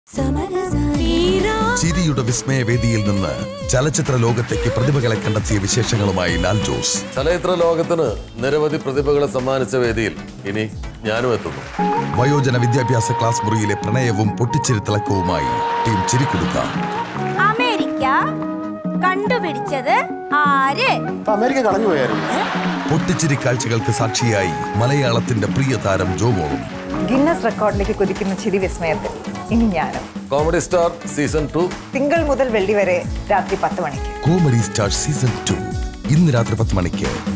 ചിരിയുടെ വിസ്മയവേദിയിൽ നിന്ന് ചലച്ചിത്ര ലോകത്തേക്ക് പ്രതിഭകളെ കണ്ടെത്തിയ വിശേഷങ്ങളുമായി ലാൽ ജോസ് ചലച്ചിത്ര ലോകത്തിന് നിരവധി പ്രതിഭകളെ സമ്മാനിച്ച വേദിയിൽ ഇനി ഞാനും എത്തുന്നു വയോജന വിദ്യാഭ്യാസ ക്ലാസ് മുറിയിലെ പ്രണയവും പൊട്ടിച്ചിരിത്തിളക്കവുമായി ടീം ചിരിക്കുടുക്ക അമേരിക്ക കണ്ടുപിടിച്ചത് ആര് അപ്പൊ അമേരിക്ക കളഞ്ഞു പോയായിരുന്നു പൊട്ടിച്ചിരി കാഴ്ചകൾക്ക് സാക്ഷിയായി മലയാളത്തിന്റെ പ്രിയ താരം ജോമോളും ഗിന്നസ് റെക്കോർഡിലേക്ക് കുതിക്കുന്ന ചിരി വിസ്മയത്തിൽ ഇനി ഞാനും കോമഡി സ്റ്റാർ സീസൺ ടു തിങ്കൾ മുതൽ വെള്ളി വരെ രാത്രി പത്ത് മണിക്ക് കോമഡി സ്റ്റാർ സീസൺ ടു ഇന്ന് രാത്രി പത്ത് മണിക്ക്